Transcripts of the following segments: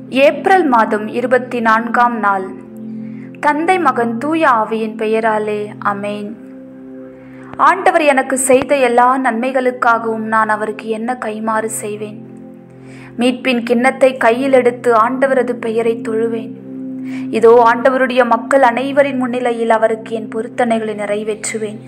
April மாதம் இருபத்தி நான்காம் நாள் தந்தை மகன் தூய ஆவியின் பெயராலே அமேன் ஆண்டவர் எனக்கு செய்த எல்லா நன்மைகளுக்காகவும் நான் அவருக்கு என்ன கைமாறு செய்வேன் மீட்பின் கிண்ணத்தை கையில் எடுத்து ஆண்டவரது பெயரை தொழுவேன் இதோ ஆண்டவருடைய மக்கள் அனைவரின் முன்னிலையில் அவருக்கு என் பொருத்தனைகளை நிறைவேற்றுவேன்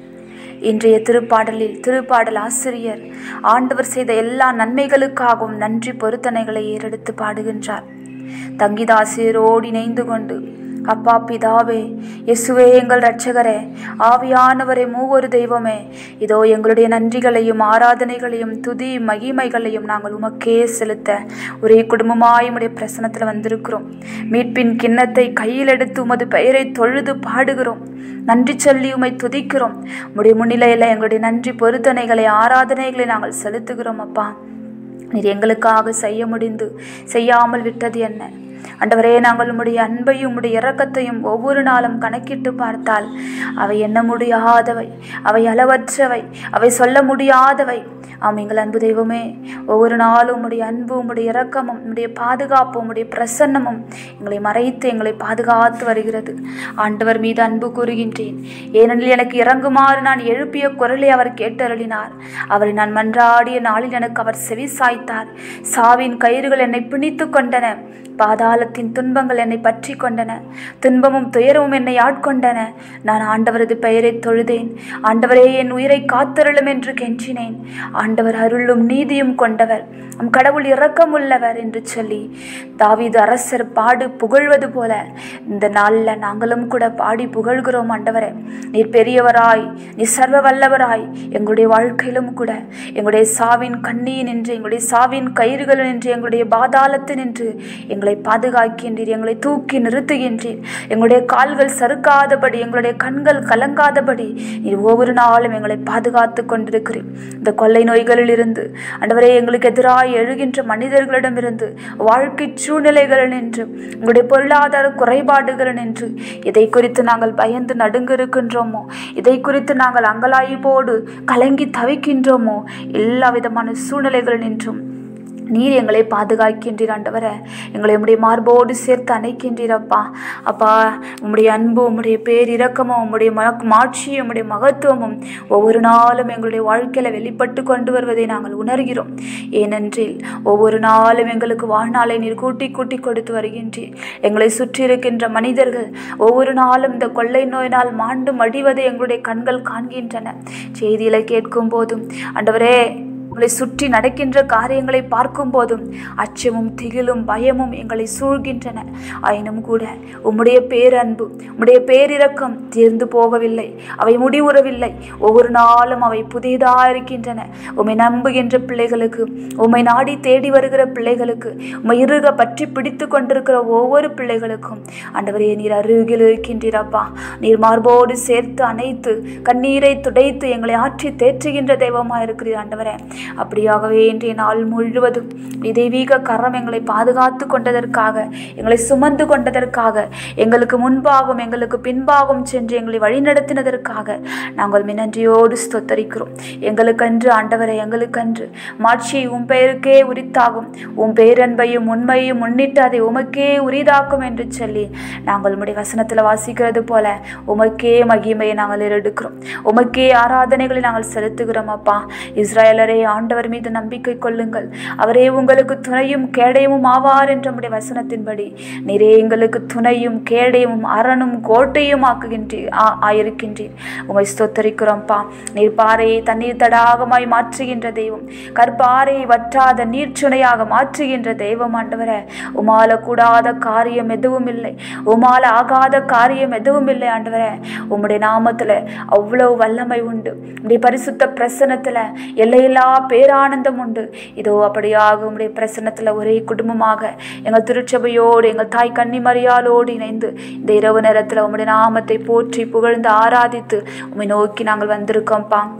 இன்றைய திருப்பாடலில் திருப்பாடல் ஆசிரியர் ஆண்டவர் செய்த எல்லா நன்மைகளுக்காகவும் நன்றி பொருத்தனைகளை ஏறெடுத்து பாடுகின்றார் தங்கிதாசிரியரோடு இணைந்து கொண்டு அப்பா பிதாவே இயேசுவே எங்கள் இரட்சகரே ஆவியானவரே மூவொரு தெய்வமே இதோ எங்களுடைய நன்றிகளையும் ஆராதனைகளையும் துதி மகிமைகளையும் நாங்கள் உமக்கே செலுத்த ஒரே குடும்பமாய் உடைய பிரசனத்தில் வந்திருக்கிறோம் மீட்பின் கிண்ணத்தை கையில் எடுத்து உமது பெயரை தொழுது பாடுகிறோம் நன்றி சொல்லி உமை துதிக்கிறோம் உடைய முன்னிலையில் எங்களுடைய நன்றி பொருத்தனைகளை ஆராதனைகளை நாங்கள் செலுத்துகிறோம் அப்பா நீர் எங்களுக்காக செய்ய முடிந்து செய்யாமல் விட்டது என்ன அண்டவரே நாங்கள் உம்முடைய அன்பையும் உம்முடைய இரக்கத்தையும் ஒவ்வொரு நாளும் கணக்கிட்டு பார்த்தால் அவை எண்ண முடியாதவை அவை அளவற்றவை அவை சொல்ல முடியாதவை ஆம் எங்கள் அன்பு தெய்வமே ஒவ்வொரு நாளும் உம்முடைய அன்பு உம்முடைய இரக்கமும் உம்முடைய பாதுகாப்பும் உம்முடைய பிரசன்னமும் எங்களை மறைத்து எங்களை பாதுகாத்து வருகிறது ஆண்டவர் மீது அன்பு கூறுகின்றேன் ஏனெனில் எனக்கு இறங்குமாறு நான் எழுப்பிய குரலை அவர் கேட்டருளினார் அவரை நான் மன்றாடிய நாளில் எனக்கு அவர் செவி சாய்த்தார் சாவின் கயிறுகள் என்னை பிணித்து கொண்டன பாதாளத்தின் துன்பங்கள் என்னை பற்றி கொண்டன துன்பமும் துயரமும் என்னை ஆட்கொண்டன நான் ஆண்டவரது பெயரை தொழுதேன் ஆண்டவரே என் உயிரை காத்தருளும் என்று கெஞ்சினேன் ஆண்டவர் அருளும் நீதியும் கொண்டவர் உம் கடவுள் இரக்கமுள்ளவர் என்று சொல்லி தாவீது அரசர் பாடு புகழ்வது போல இந்த நாளில் நாங்களும் கூட பாடி புகழ்கிறோம் ஆண்டவரே நீர் பெரியவராய் நீ சர்வ வல்லவராய் எங்களுடைய வாழ்க்கையிலும் கூட எங்களுடைய சாவின் கண்ணியின் நின்று எங்களுடைய சாவின் கயிறுகள் நின்று எங்களுடைய பாதாளத்து நின்று எங்களை பாதுகாக்கின்றீர் எங்களை தூக்கி நிறுத்துகின்றீர் எங்களுடைய கால்கள் சறுக்காதபடி எங்களுடைய கண்கள் கலங்காதபடி நீர் ஒவ்வொரு நாளும் எங்களை பாதுகாத்து கொண்டிருக்கிறீர் இந்த கொள்ளை நோய்களில் இருந்து ஆண்டவரே எங்களுக்கு எதிராக எழுகின்ற மனிதர்களிடமிருந்து வாழ்க்கை சூழ்நிலைகள் நின்று உங்களுடைய பொருளாதார குறைபாடுகள் நின்று இதை குறித்து நாங்கள் பயந்து நடுங்க இருக்கின்றோமோ இதை குறித்து நாங்கள் அங்கலாய்ப்போடு கலங்கி தவிக்கின்றோமோ எல்லா விதமான சூழ்நிலைகள் நின்றும் நீர் எங்களை பாதுகாக்கின்றீர் ஆண்டவரை எங்களை உம்முடைய மார்போடு சேர்த்து அணைக்கின்றீர் அப்பா அப்பா உம்முடைய அன்பு உம்முடைய பேரிரக்கமும் உம்முடைய மனக்கு மாட்சியும் உம்முடைய மகத்துவமும் ஒவ்வொரு நாளும் எங்களுடைய வாழ்க்கையில் வெளிப்பட்டு கொண்டு வருவதை நாங்கள் உணர்கிறோம் ஏனென்றில் ஒவ்வொரு நாளும் எங்களுக்கு வாழ்நாளை நீர் கூட்டி கூட்டி கொடுத்து வருகின்றீர் எங்களை சுற்றி இருக்கின்ற மனிதர்கள் ஒவ்வொரு நாளும் இந்த கொள்ளை நோயினால் மாண்டு மடிவதை எங்களுடைய கண்கள் காண்கின்றன செய்திகளை கேட்கும் போதும் ஆண்டவரே உங்களை சுற்றி நடக்கின்ற காரியங்களை பார்க்கும் போதும் அச்சமும் திகிலும் பயமும் எங்களை சூழ்கின்றன ஆயினும் கூட உம்முடைய பேரன்பு உம்முடைய பேரிரக்கம் தீர்ந்து போகவில்லை அவை முடிவுறவில்லை ஒவ்வொரு நாளும் அவை புதிதாக இருக்கின்றன உம்மை நம்புகின்ற பிள்ளைகளுக்கு உம்மை நாடி தேடி வருகிற பிள்ளைகளுக்கு உம்மை இறுக பற்றி பிடித்து கொண்டிருக்கிற ஒவ்வொரு பிள்ளைகளுக்கும் ஆண்டவரே நீர் அருகில் இருக்கின்றீரப்பா நீர் மார்போடு சேர்த்து அணைத்து கண்ணீரை துடைத்து எங்களை ஆற்றி தேற்றுகின்ற தெய்வமாக இருக்கிறீர் ஆண்டவரே அப்படியாகவே இன்றைய நாள் முழுவதும் தெய்வீக கரம் எங்களை பாதுகாத்து கொண்டதற்காக எங்களை சுமந்து கொண்டதற்காக எங்களுக்கு முன்பாகவும் எங்களுக்கு பின்பாகவும் சென்று எங்களை வழிநடத்தினதற்காக நாங்கள் மினன்றியோடு ஸ்தோத்தரிக்கிறோம் எங்களுக்கன்று ஆண்டவரை எங்களுக்கன்று மாட்சி உன் பெயருக்கே உரித்தாகும் உன் பேரன்பையும் உண்மையும் முன்னிட்டு அதை உமக்கே உரிதாக்கும் என்று சொல்லி நாங்கள் உம்முடைய வசனத்தில் வாசிக்கிறது போல உமக்கே மகிமையை நாங்கள் எடுக்கிறோம் உமக்கே ஆராதனைகளை நாங்கள் செலுத்துகிறோம் அப்பா இஸ்ராயலரே ஆண்டவர் மீது நம்பிக்கை கொள்ளுங்கள் அவரே உங்களுக்கு துணையும் கேடயமும் ஆவார் என்ற நம்முடைய வசனத்தின்படி நீரே எங்களுக்கு துணையும் கேடயமும் அரணும் கோட்டையும் ஆக்குகின்றீர் ஆயிருக்கின்றீர் உமை ஸ்தோத்தரிக்கிறோம்ப்பா நீர் பாறையை தண்ணீர் தடாகமாய் மாற்றுகின்ற தெய்வம் கற்பாறையை வற்றாத நீர்ச்சுனையாக மாற்றுகின்ற தெய்வம் ஆண்டவர உமால கூடாத காரியம் எதுவும் இல்லை உமால ஆகாத காரியம் எதுவும் இல்லை ஆண்டவர உம்முடைய நாமத்துல அவ்வளவு வல்லமை உண்டு உடைய பரிசுத்த பிரசனத்துல எல்லையில்லா பேரானந்தம் உண்டு இதோ அப்படியாக உம்முடைய பிரசன்னத்தில் ஒரே குடும்பமாக எங்கள் திருச்சபையோடு எங்கள் தாய் கன்னிமரியாலோடு இணைந்து இந்த இரவு நேரத்தில் உம்முடைய நாமத்தை போற்றி புகழ்ந்து ஆராதித்து உம்மை நோக்கி நாங்கள் வந்திருக்கோம்ப்பா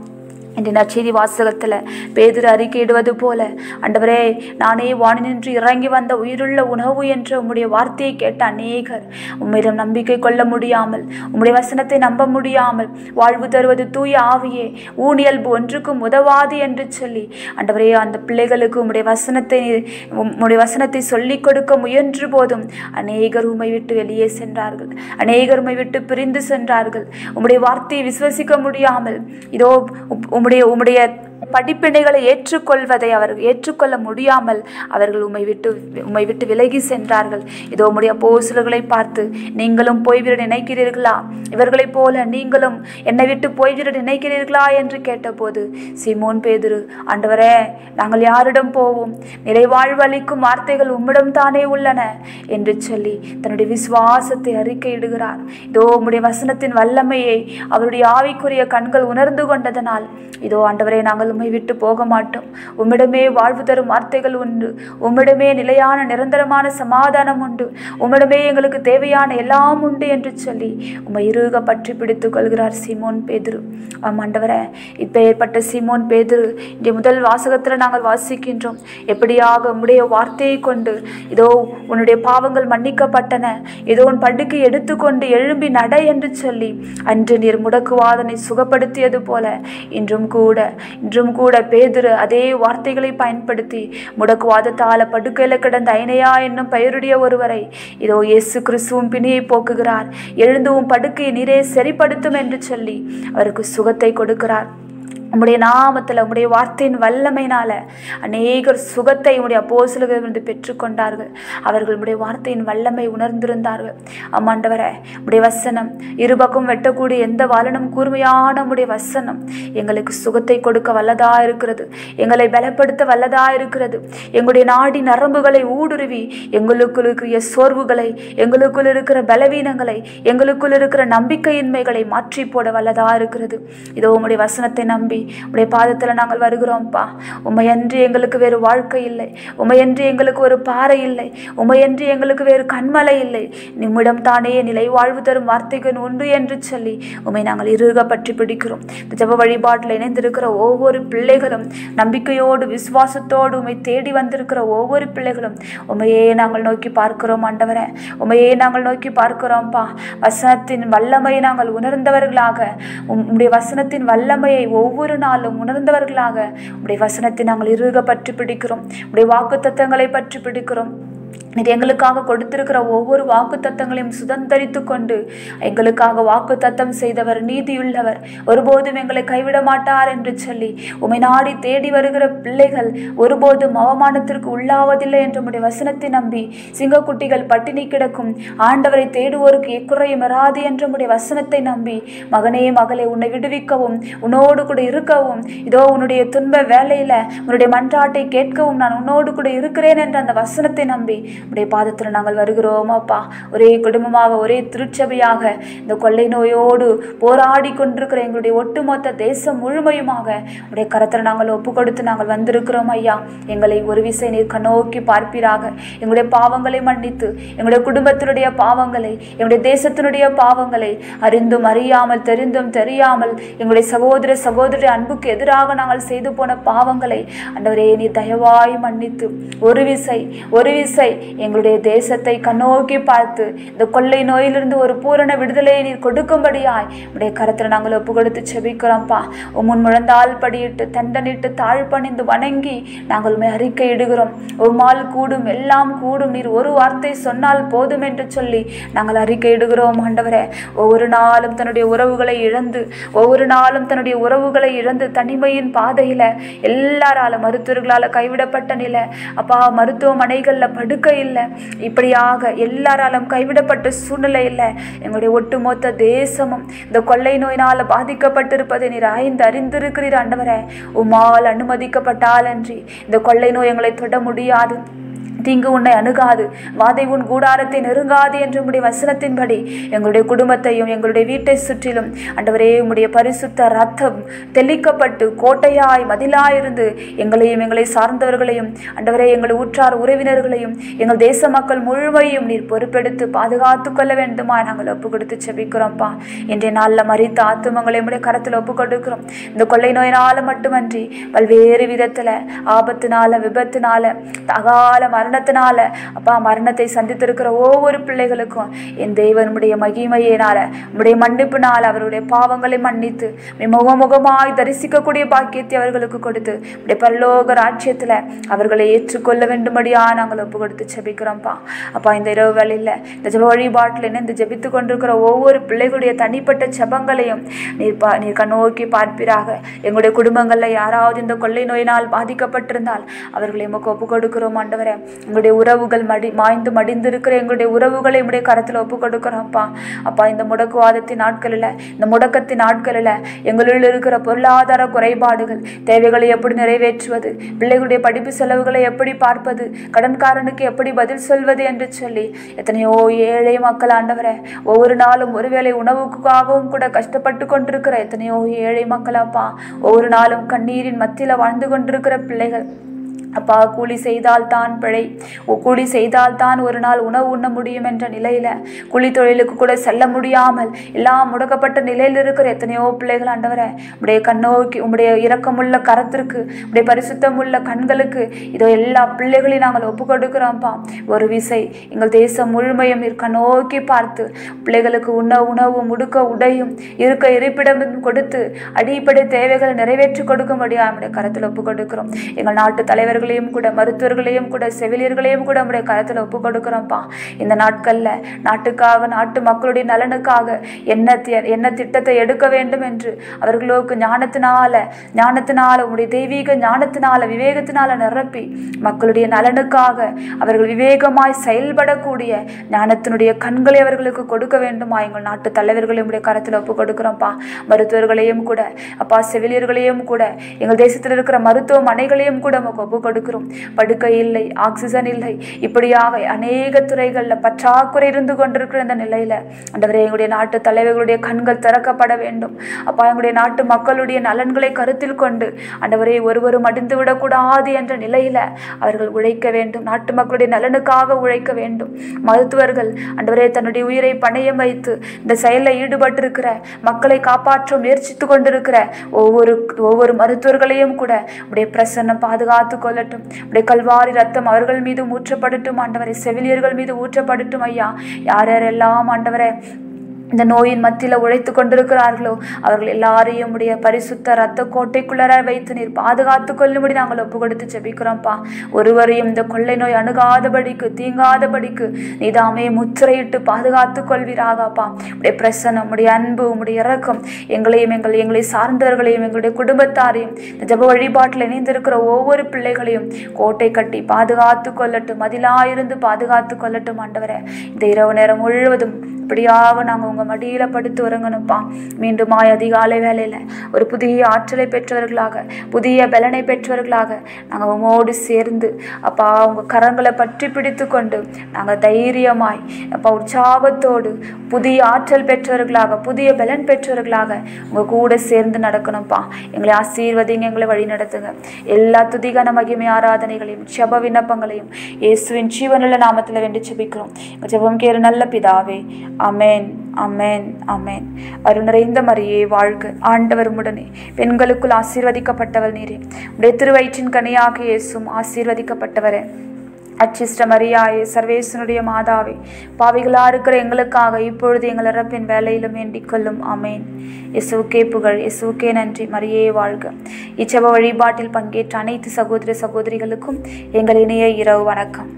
என்ற நற்செய்தி வாசகத்தில் பேதுரு அறிக்கையிடுவது போல ஆண்டவரே நானே வானினின்று இறங்கி வந்த உயிருள்ள உணவு என்ற உம்முடைய வார்த்தையை கேட்ட அநேகர் உம்மிடம் நம்பிக்கை கொள்ள முடியாமல் உம்முடைய வசனத்தை நம்ப முடியாமல் வாழ்வு தருவது தூய ஆவியே ஊனியல்பு ஒன்றுக்கும் உதவாது என்று சொல்லி ஆண்டவரே அந்த பிள்ளைகளுக்கு உம்முடைய வசனத்தை உம்முடைய வசனத்தை சொல்லிக் கொடுக்க முயன்று போதும் அநேகர் உம்மை விட்டு வெளியே சென்றார்கள் அநேகர் உம்மை விட்டு பிரிந்து சென்றார்கள் உம்முடைய வார்த்தையை விசுவசிக்க முடியாமல் இதோ உம்- உம்முடைய உம்முடைய படிப்பினைகளை ஏற்றுக்கொள்வதை அவர்கள் ஏற்றுக்கொள்ள முடியாமல் அவர்கள் உம்மை விட்டு உம்மை விட்டு விலகி சென்றார்கள் இதோ உம்முடைய போசல்களை பார்த்து நீங்களும் போய்விட நினைக்கிறீர்களா இவர்களைப் போல நீங்களும் என்னை விட்டு போய்விட நினைக்கிறீர்களா என்று கேட்டபோது சீமோன் பேதுரு ஆண்டவரே நாங்கள் யாரிடம் போவோம் நிறைவாழ்வு அளிக்கும் வார்த்தைகள் உம்மிடம் தானே உள்ளன என்று சொல்லி தன்னுடைய விசுவாசத்தை அறிக்கையிடுகிறார் இதோ உம்முடைய வசனத்தின் வல்லமையை அவருடைய ஆவிக்குரிய கண்கள் உணர்ந்து கொண்டதனால் இதோ ஆண்டவரே நாங்கள் உம்மை விட்டு போக மாட்டோம் உம்மிடமே வாழ்வு தரும் வார்த்தைகள் உண்டு உம்மிடமே நிலையான நிரந்தரமான சமாதானம் உண்டு உம்மிடமே எங்களுக்கு தேவையான எல்லாம் உண்டு என்று சொல்லி உம்மை இறுக பற்றி பிடித்துக் கொள்கிறார் சீமோன் பேதுரு ஆம் ஆண்டவரே இப்பேற்பட்ட சீமோன் பேதுரு இன்றைய முதல் வாசகத்தில் நாங்கள் வாசிக்கின்றோம் எப்படியாக உம்முடைய வார்த்தையை கொண்டு இதோ உன்னுடைய பாவங்கள் மன்னிக்கப்பட்டன இதோ உன் படுக்கை எடுத்துக்கொண்டு எழும்பி நட என்று சொல்லி அன்று நீர் முடக்குவாதனை சுகப்படுத்தியது போல இன்றும் கூட இன்றும் கூட பேதுரு அதே வார்த்தைகளை பயன்படுத்தி முடக்குவாதத்தால படுக்கையில் கிடந்த ஐனையா என்னும் பெயருடைய ஒருவரை இதோ இயேசு கிறிஸ்துவும் பிணியை போக்குகிறார் எழுந்துவும் படுக்கையை நீரே சரிப்படுத்தும் என்று சொல்லி அவருக்கு சுகத்தை கொடுக்கிறார் உம்முடைய நாமத்தில் உம்முடைய வார்த்தையின் வல்லமையினால அநேகர் சுகத்தை உம்முடைய அப்போஸ்தலர்களிடமிருந்து பெற்றுக்கொண்டார்கள் அவர்கள் உம்முடைய வார்த்தையின் வல்லமை உணர்ந்திருந்தார்கள் அம்மாண்டவரே உம்முடைய வசனம் இருபக்கம் வெட்டக்கூடிய எந்த வாலனும் கூர்மையான உம்முடைய வசனம் எங்களுக்கு சுகத்தை கொடுக்க வல்லதா இருக்கிறது எங்களை பலப்படுத்த வல்லதா இருக்கிறது எங்களுடைய நாடி நரம்புகளை ஊடுருவி எங்களுக்குள் இருக்கிற சோர்வுகளை எங்களுக்குள் இருக்கிற பலவீனங்களை எங்களுக்குள் இருக்கிற நம்பிக்கையின்மைகளை மாற்றி போட வல்லதா இருக்கிறது இதோ உம்முடைய வசனத்தை நம்பி உம்முடைய பாதத்தில் நாங்கள் வருகிறோம்ப்பா உமையன்றி எங்களுக்கு வேறு வாழ்க்கை இல்லை உமையன்றி எங்களுக்கு ஒரு பாறை இல்லை உமையன்றி எங்களுக்கு வேறு கண்மலை இல்லை நிம்மிடம் தானே நிலை வாழ்வு தரும் வார்த்தைகள் உண்டு என்று சொல்லி உமை நாங்கள் இறுக பற்றி பிடிக்கிறோம் இந்த ஜெப வழிபாட்டில் இணைந்திருக்கிற ஒவ்வொரு பிள்ளைகளும் நம்பிக்கையோடு விசுவாசத்தோடு உமை தேடி வந்திருக்கிற ஒவ்வொரு பிள்ளைகளும் உமையே நாங்கள் நோக்கி பார்க்கிறோம் ஆண்டவரே உமையே நாங்கள் நோக்கி பார்க்கிறோம்ப்பா வசனத்தின் வல்லமையை நாங்கள் உணர்ந்தவர்களாக உம்- உம்முடைய வசனத்தின் வல்லமையை ஒவ்வொரு நாளும் உணர்ந்தவர்களாக உம்முடைய வசனத்தை நாங்கள் இறுக பற்றி பிடிக்கிறோம் உம்முடைய வாக்கு தத்தங்களை பற்றி பிடிக்கிறோம் நீர் எங்களுக்காக கொடுத்திருக்கிற ஒவ்வொரு வாக்கு தத்தங்களையும் சுதந்தரித்து கொண்டு எங்களுக்காக வாக்கு தத்தம் செய்தவர் நீதியுள்ளவர் ஒருபோதும் எங்களை கைவிட மாட்டார் என்று சொல்லி உமை நாடி தேடி வருகிற பிள்ளைகள் ஒருபோதும் அவமானத்திற்கு உள்ளாவதில்லை என்று உம்முடைய வசனத்தை நம்பி சிங்கக்குட்டிகள் பட்டினி கிடக்கும் ஆண்டவரை தேடுவோருக்கு எக்குறையும் வராது என்று உம்முடைய வசனத்தை நம்பி மகனே மகளே உன்னை விடுவிக்கவும் உன்னோடு கூட இருக்கவும் இதோ உன்னுடைய துன்ப வேலையில உன்னுடைய மன்றாட்டை கேட்கவும் நான் உன்னோடு கூட இருக்கிறேன் என்ற அந்த வசனத்தை நம்பி உடைய பாதத்தில் நாங்கள் வருகிறோம் அப்பா ஒரே குடும்பமாக ஒரே திருச்சபையாக இந்த கொள்ளை நோயோடு போராடி கொண்டிருக்கிற எங்களுடைய ஒட்டுமொத்த தேசம் முழுமையுமாக உடைய கரத்தில் நாங்கள் ஒப்பு கொடுத்து நாங்கள் வந்திருக்கிறோம் ஐயா எங்களை ஒரு விசை நீர் கண்ணோக்கி பார்ப்பீராக எங்களுடைய பாவங்களை மன்னித்து எங்களுடைய குடும்பத்தினுடைய பாவங்களை எங்களுடைய தேசத்தினுடைய பாவங்களை அறிந்தும் அறியாமல் தெரிந்தும் தெரியாமல் எங்களுடைய சகோதர சகோதரி அன்புக்கு எதிராக நாங்கள் செய்து போன பாவங்களை ஆண்டவரே நீ தயவாய் மன்னித்து ஒரு விசை ஒரு விசை எங்களுடைய தேசத்தை கண்ணோக்கி பார்த்து இந்த கொள்ளை நோயிலிருந்து ஒரு பூரண விடுதலையை நீர் கொடுக்கும்படியாய் உடைய கரத்தில் நாங்கள் ஒப்பு கொடுத்து செபிக்கிறோம்ப்பா உம்முன் முழந்தால் படியிட்டு தண்டனிட்டு தாழ் பணிந்து வணங்கி நாங்கள் உண்மை அறிக்கை இடுகிறோம் உம்மால் கூடும் எல்லாம் கூடும் நீர் ஒரு வார்த்தை சொன்னால் போதும் என்று சொல்லி நாங்கள் அறிக்கை இடுகிறோம் ஆண்டவரே ஒவ்வொரு நாளும் தன்னுடைய உறவுகளை இழந்து ஒவ்வொரு நாளும் தன்னுடைய உறவுகளை இழந்து தனிமையின் பாதையில எல்லாரால மருத்துவர்களால கைவிடப்பட்ட நிலை அப்பா மருத்துவமனைகளில் படுக்கை இல்லை இப்படியாக எல்லாராலும் கைவிடப்பட்ட சூழ்நிலை இல்லை எங்களுடைய ஒட்டுமொத்த தேசமும் இந்த கொள்ளை நோயினால் பாதிக்கப்பட்டிருப்பதை நீர் ஆய்ந்து அறிந்திருக்கிறீர் ஆண்டவரே உம்மால் அனுமதிக்கப்பட்டால் அன்றி இந்த கொள்ளை நோய் எங்களை தொட முடியாது தீங்கு உன்னை அணுகாது வாதை உன் கூடாரத்தை நெருங்காது என்று உம்முடைய வசனத்தின்படி எங்களுடைய குடும்பத்தையும் எங்களுடைய வீட்டை சுற்றிலும் ஆண்டவரே உம்முடைய பரிசுத்த ரத்தம் தெளிக்கப்பட்டு கோட்டையாய் மதிலாய் இருந்து எங்களையும் எங்களை சார்ந்தவர்களையும் ஆண்டவரே எங்கள் ஊற்றார் உறவினர்களையும் எங்கள் தேச மக்கள் முழுமையும் நீர் பொறுப்பெடுத்து பாதுகாத்து கொள்ள வேண்டுமா நாங்கள் ஒப்பு கொடுத்து செபிக்கிறோம்ப்பா இன்றைய நாளில் மறித்த ஆத்துமங்களை உடைய கரத்தில் ஒப்பு கொடுக்கிறோம் இந்த கொள்ளை நோயினால மட்டுமன்றி பல்வேறு விதத்தில் ஆபத்தினால விபத்தினால அகால மரணத்தினால அப்பா மரணத்தை சந்தித்திருக்கிற ஒவ்வொரு பிள்ளைகளுக்கும் என் தேவனுடைய மகிமையினால உடைய மன்னிப்பினால் அவருடைய பாவங்களை மன்னித்து உம்மை முகமுகமாய் தரிசிக்கக்கூடிய பாக்கியத்தை அவர்களுக்கு கொடுத்து உடைய பரலோக ராட்சியத்தில் அவர்களை ஏற்றுக்கொள்ள வேண்டும்படியா நாங்கள் ஒப்பு கொடுத்து ஜெபிக்கிறோம்ப்பா அப்பா இந்த இரவு வேளையில் இந்த ஜெப வழிபாட்டில் இணைந்து ஜெபித்து கொண்டிருக்கிற ஒவ்வொரு பிள்ளைகளுடைய தனிப்பட்ட ஜெபங்களையும் நீர் பா நீர் கண்ணோக்கி பார்ப்பீராக எங்களுடைய குடும்பங்களில் யாராவது இந்த கொள்ளை நோயினால் பாதிக்கப்பட்டிருந்தால் அவர்களை எமக்கு ஒப்பு கொடுக்கிறோம் ஆண்டவரே எங்களுடைய உறவுகள் மடி மாய்ந்து மடிந்திருக்கிற எங்களுடைய உறவுகளை உடைய கரத்தில் ஒப்பு கொடுக்கிறோம்ப்பா அப்பா இந்த முடக்குவாதத்தின் நாட்களில் இந்த முடக்கத்தின் நாட்களில் எங்களுள் இருக்கிற பொருளாதார குறைபாடுகள் தேவைகளை எப்படி நிறைவேற்றுவது பிள்ளைகளுடைய படிப்பு செலவுகளை எப்படி பார்ப்பது கடன்காரனுக்கு எப்படி பதில் சொல்வது என்று சொல்லி எத்தனையோ ஏழை மக்கள் ஆண்டவரே ஒவ்வொரு நாளும் ஒருவேளை உணவுக்காகவும் கூட கஷ்டப்பட்டு கொண்டிருக்கிற எத்தனையோ ஏழை மக்கள் அப்பா ஒவ்வொரு நாளும் கண்ணீரின் மத்தியில் வாழ்ந்து கொண்டிருக்கிற பிள்ளைகள் அப்பா கூலி செய்தால் தான் பிழை ஓ, கூலி செய்தால் தான் ஒரு நாள் உணவு உண்ண முடியும் என்ற நிலையில கூலி தொழிலுக்கு கூட செல்ல முடியாமல் எல்லாம் முடக்கப்பட்ட நிலையில் இருக்கிற எத்தனையோ பிள்ளைகள் ஆண்டவரே உடைய கண்ணோக்கி உம்முடைய இரக்கமுள்ள கரத்திற்கு உடைய பரிசுத்தமுள்ள கண்களுக்கு இதோ எல்லா பிள்ளைகளையும் நாங்கள் ஒப்பு கொடுக்கிறோம்ப்பா ஒரு விசை எங்கள் தேசம் முழுமையும் நீர் கண்ணோக்கி பார்த்து பிள்ளைகளுக்கு உண்ண உணவு முடுக்க உடையும் இருக்க இருப்பிடமும் கொடுத்து அடிப்படை தேவைகளை நிறைவேற்றி கொடுக்கும்படியா நம்முடைய கரத்தில் ஒப்பு கொடுக்கிறோம் எங்கள் நாட்டு தலைவர்களையும் கூட மருத்துவர்களையும் கூட செவிலியர்களையும் கூட நம்முடைய கரத்தில் ஒப்பு கொடுக்கிறோம்ப்பா இந்த நாட்கள்ல நாட்டுக்காக நாட்டு மக்களுடைய நலனுக்காக என்ன தி- என்ன திட்டத்தை எடுக்க வேண்டும் என்று அவர்களுக்கு ஞானத்தினால ஞானத்தினால உங்களுடைய தெய்வீக ஞானத்தினால விவேகத்தினால நிரப்பி மக்களுடைய நலனுக்காக அவர்கள் விவேகமாய் செயல்படக்கூடிய ஞானத்தினுடைய கண்களை அவர்களுக்கு கொடுக்க வேண்டுமா எங்கள் நாட்டு தலைவர்களையும் உடைய கரத்தில் ஒப்பு கொடுக்கிறோம்ப்பா மருத்துவர்களையும் கூட அப்பா செவிலியர்களையும் கூட எங்கள் தேசத்தில் இருக்கிற மருத்துவமனைகளையும் கூட நமக்கு ஒப்பு கொடுக்கிறோம் படுக்கை இல்லை ஆக்சிஜன் இல்லை இப்படியாக அநேக துறைகளில் பற்றாக்குறை இருந்து கொண்டிருக்கிற இந்த நிலையில ஆண்டவரே எங்களுடைய நாட்டு தலைவர்களுடைய கண்கள் திறக்கப்பட வேண்டும் அப்பா எங்களுடைய நாட்டு மக்களுடைய நலன்களை கருத்தில் கொண்டு ஆண்டவரே ஒருவரும் அடிந்து விடக்கூடாது என்ற நிலையில அவர்கள் உழைக்க வேண்டும் நாட்டு மக்களுடைய நலனுக்காக உழைக்க வேண்டும் மருத்துவர்கள் ஆண்டவரே தன்னுடைய உயிரை பணயம் வைத்து இந்த செயலில் ஈடுபட்டிருக்கிற மக்களை காப்பாற்ற முயற்சித்து கொண்டிருக்கிற ஒவ்வொரு ஒவ்வொரு மருத்துவர்களையும் கூட உடைய பிரசன்னம் பாதுகாத்து கொள்ளட்டும் உடைய கல்வாரி ரத்தம் அவர்கள் மீது ஊற்றப்படட்டும் ஆண்டவரை செவிலியர்கள் மீது ஊற்றப்படட்டும் ஐயா யார் யாரெல்லாம் ஆண்டவரை இந்த நோயின் மத்தியில் உழைத்து கொண்டிருக்கிறார்களோ அவர்கள் எல்லாரையும் உடைய பரிசுத்த ரத்த கோட்டைக்குள்ளர வைத்து நீர் பாதுகாத்து கொள்ளும்படி நாங்கள் ஒப்பு கொடுத்து ஜெபிக்கிறோம்ப்பா ஒருவரையும் இந்த கொள்ளை நோய் அணுகாதபடிக்கு தீங்காதபடிக்கு நீதாமே முத்திரையிட்டு பாதுகாத்து கொள்வீராகப்பா உடைய பிரசன்னம் உடைய அன்பு உடைய இரக்கம் எங்களையும் எங்கள் எங்களை சார்ந்தவர்களையும் எங்களுடைய குடும்பத்தாரையும் இந்த ஜெப வழிபாட்டில் இணைந்திருக்கிற ஒவ்வொரு பிள்ளைகளையும் கோட்டை கட்டி பாதுகாத்து கொள்ளட்டும் மதிலாயிருந்து பாதுகாத்து கொள்ளட்டும் ஆண்டவரே இந்த இரவு நேரம் முழுவதும் இப்படியாக நாங்கள் உங்கள் மடியில் படுத்து உறங்கணும்ப்பா மீண்டுமாய் அதிகாலை வேலையில் ஒரு புதிய ஆற்றலை பெற்றவர்களாக புதிய பலனை பெற்றவர்களாக நாங்கள் உமோடு சேர்ந்து அப்பா உங்கள் கரங்களை பற்றி பிடித்து கொண்டு நாங்கள் தைரியமாய் அப்பா உற்சாகத்தோடு புதிய ஆற்றல் பெற்றவர்களாக புதிய பலன் பெற்றவர்களாக உங்கள் கூட சேர்ந்து நடக்கணும்ப்பா எங்களை ஆசீர்வதிங்க எங்களை வழி நடத்துங்க எல்லா துதிகான மகிமை ஆராதனைகளையும் ஜெப விண்ணப்பங்களையும் இயேசுவின் ஜீவனுள்ள நாமத்தில் வேண்டி ஜெபிக்கிறோம் எங்கள் ஜெபம் கேறு நல்ல பிதாவே அமேன் அமேன் அமேன் அருள் நிறைந்த மரியே வாழ்க ஆண்டவர் உடனே பெண்களுக்குள் ஆசீர்வதிக்கப்பட்டவள் நீரே உடைய திருவயிற்றின் கனியாக இயேசும் ஆசீர்வதிக்கப்பட்டவரே அச்சிஷ்ட மரியாயே சர்வேசனுடைய மாதாவே பாவிகளா இருக்கிற எங்களுக்காக இப்பொழுது எங்கள் இறப்பின் வேலையிலும் வேண்டிக் கொள்ளும் அமேன் இயேசுவுக்கே புகழ் இயேசுவுக்கே நன்றி மரியே வாழ்க இச்சப வழிபாட்டில் பங்கேற்ற அனைத்து சகோதர சகோதரிகளுக்கும் எங்கள் இணைய இரவு வணக்கம்